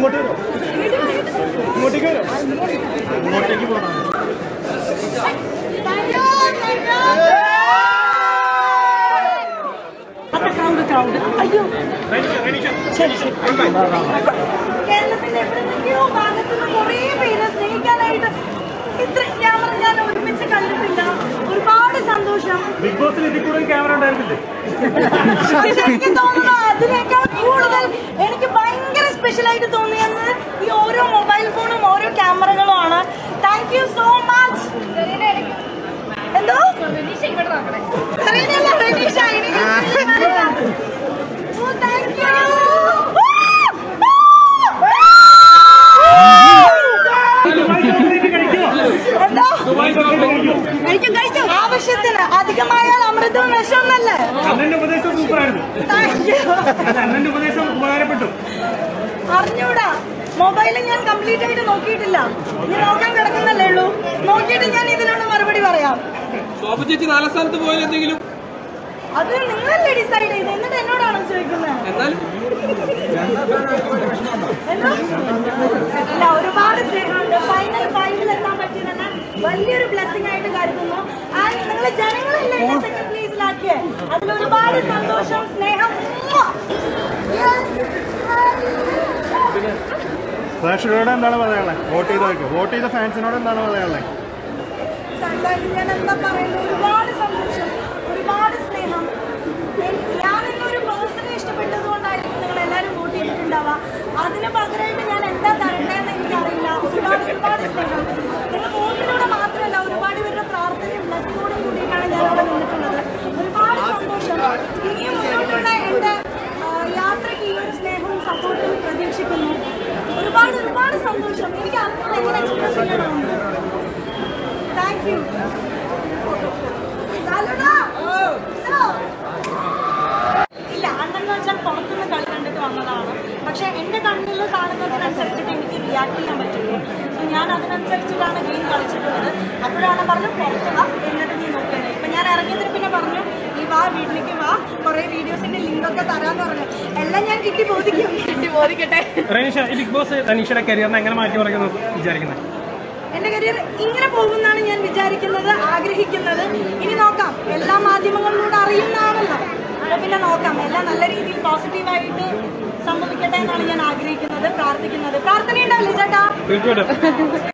ഇങ്ങോട്ട് വരോ ഇങ്ങോട്ടേക്ക് വരോ ഇങ്ങോട്ടേക്ക് പോകണം ക്രൗഡ് ക്രൗഡ് അയ്യോ ശരി ശരി കേരളത്തിന്റെ എവിടെ നിന്നൊക്കെയോ ഭാഗത്തുനിന്ന് കുറേ പേര് സ്നേഹിക്കാനായിട്ട് ഇത്ര ഞാൻ പറഞ്ഞാൽ ഒരുമിച്ച് കണ്ടിട്ടില്ല ഒരുപാട് സന്തോഷം ബിഗ് ബോസിൽ ഇതിൽ കൂടെ ക്യാമറ ഉണ്ടായിരുന്നില്ലേ പക്ഷെ എനിക്ക് തോന്നുന്നു അതിനേക്കാൾ കൂടുതൽ എനിക്ക് ഭയങ്കര സ്പെഷ്യൽ ആയിട്ട് തോന്നിയത് ഈ ഓരോ മൊബൈൽ ഫോണും ഓരോ ക്യാമറകളും ആണ് താങ്ക് യു സോ മച്ച് എന്തോ സെറീനയല്ല, റെനീഷ. എനിക്ക് ഓ, thank you. എന്തോ? കഴിക്കും കഴിക്കും ആവശ്യത്തിന് അധികമായാൽ അമൃതവും വിഷമൊന്നല്ലേ അണ്ണന്റെ ഉപദേശം സൂപ്പറായിരുന്നു താങ്ക് യു അണ്ണന്റെ ഉപദേശം ഉപകാരപ്പെട്ടു അറിഞ്ഞൂടാ മൊബൈൽ ഞാൻ കംപ്ലീറ്റ് ആയിട്ട് നോക്കിയിട്ടില്ല ഇനി നോക്കാൻ കിടക്കുന്നല്ലേ ഉള്ളൂ നോക്കിയിട്ട് ഞാൻ ഇതിനുള്ള മറുപടി പറയാം ശോഭ ചേച്ചി നാലാം സ്ഥാനത്ത് പോയാൽ എന്തെങ്കിലും അത് നിങ്ങളല്ലേ ഡിസൈഡ് ചെയ്ത് എന്നിട്ട് എന്നോടാണോ ചോദിക്കുന്നത് എന്നാൽ എന്തോ? ഇല്ല ഒരുപാട് സ്നേഹമുണ്ട് ഫൈനൽ ഫൈവിൽ എത്താൻ പറ്റിയതന്നെ വലിയൊരു ബ്ലെസ്സിംഗ് ആയിട്ട് കരുതുന്നു ആൻഡ് നിങ്ങൾ ജനങ്ങളല്ലേ എന്നെ സെക്കൻഡ് പ്ലേസിലാക്കിയേ അതിൽ ഒരുപാട് സന്തോഷം സ്നേഹം ഉമ്മ. Yes. പ്രേക്ഷകരോട് എന്താണ് പറയാനുള്ളത് വോട്ട് ചെയ്തവർക്ക് വോട്ട് ചെയ്ത ഫാൻസിനോട് എന്താണ് പറയാനുള്ളത് സന്തോഷം. ഞാൻ എന്താ പറയുന്നത് ഒരുപാട് സന്തോഷം ഒരുപാട് സ്നേഹം എൻ- ഞാൻ ഇന്നൊരു പേഴ്സണെ ഇഷ്ടപ്പെട്ടത് കൊണ്ടായിരിക്കും നിങ്ങൾ എല്ലാവരും വോട്ട് ചെയ്തിട്ടുണ്ടാവുക അതിന് പകരമായിട്ട് ഞാൻ എന്താ തരണ്ടേന്ന് എനിക്കറിയില്ല ഒരുപാട് ഒരുപാട് സ്നേഹം നിങ്ങൾ വോട്ടിലൂടെ മാത്രമല്ല ഒരുപാട് പേരുടെ പ്രാർത്ഥനയും ബ്ലസ്സിങ്ങോടും കൂടിയിട്ടാണ് ഞാൻ അവിടെ നിന്നിട്ടുള്ളത് ഒരുപാട് സന്തോഷം ഇനിയും മുന്നോട്ടുള്ള എൻ്റെ ആ, യാത്രയ്ക്ക് ഈ ഒരു സ്നേഹവും സപ്പോർട്ടും പ്രതീക്ഷിക്കുന്നു ഒരുപാട് ഒരുപാട് സന്തോഷം എനിക്ക് അറിഞ്ഞത് എങ്ങനെ എക്സ്പ്രസ് ചെയ്യണമെന്ന് താങ്ക് യു ഇല്ല അന്നെന്ന് വെച്ചാൽ പുറത്തുനിന്ന് കളി കണ്ടിട്ട് വന്നതാണ് പക്ഷെ എന്റെ കണ്ണിൽ കാണുന്നതിനനുസരിച്ചിട്ട് എനിക്ക് റിയാക്ട് ചെയ്യാൻ പറ്റുള്ളൂ സോ ഞാൻ അതിനനുസരിച്ചിട്ടാണ് ഗെയിം കളിച്ചിട്ടുള്ളത് അപ്പോഴാണ് പറഞ്ഞു പുറത്ത് വാ എന്നിട്ട് നീ നോക്കുന്നത് ഇപ്പൊ ഞാൻ ഇറങ്ങിയതിന് പിന്നെ പറഞ്ഞു നീ വാ വീട്ടിലേക്ക് വാ കുറെ വീഡിയോസിന്റെ ലിങ്ക് ഒക്കെ തരാന്ന് പറഞ്ഞു എല്ലാം ഞാൻ കിട്ടി ബോധിക്കും കിട്ടി ബോധിക്കട്ടെ റനീഷ ഈ ബിഗ് ബോസ് റനീഷയുടെ കരിയറിനെ എങ്ങനെ മാറ്റി പറയുന്നു വിചാരിക്കുന്നത് എന്റെ കരിയർ ഇങ്ങനെ പോകുമെന്നാണ് ഞാൻ വിചാരിക്കുന്നത് ആഗ്രഹിക്കുന്നത് ഇനി നോക്കാം എല്ലാ മാധ്യമങ്ങളിലൂടെ അറിയുന്നതാണല്ലോ അപ്പൊ പിന്നെ നോക്കാം എല്ലാം നല്ല രീതിയിൽ പോസിറ്റീവായിട്ട് സംഭവിക്കട്ടെ എന്നാണ് ഞാൻ ആഗ്രഹിക്കുന്നത് പ്രാർത്ഥിക്കുന്നത് പ്രാർത്ഥന ഉണ്ടാവില്ലേ ചേട്ടാ തീർച്ചയായിട്ടും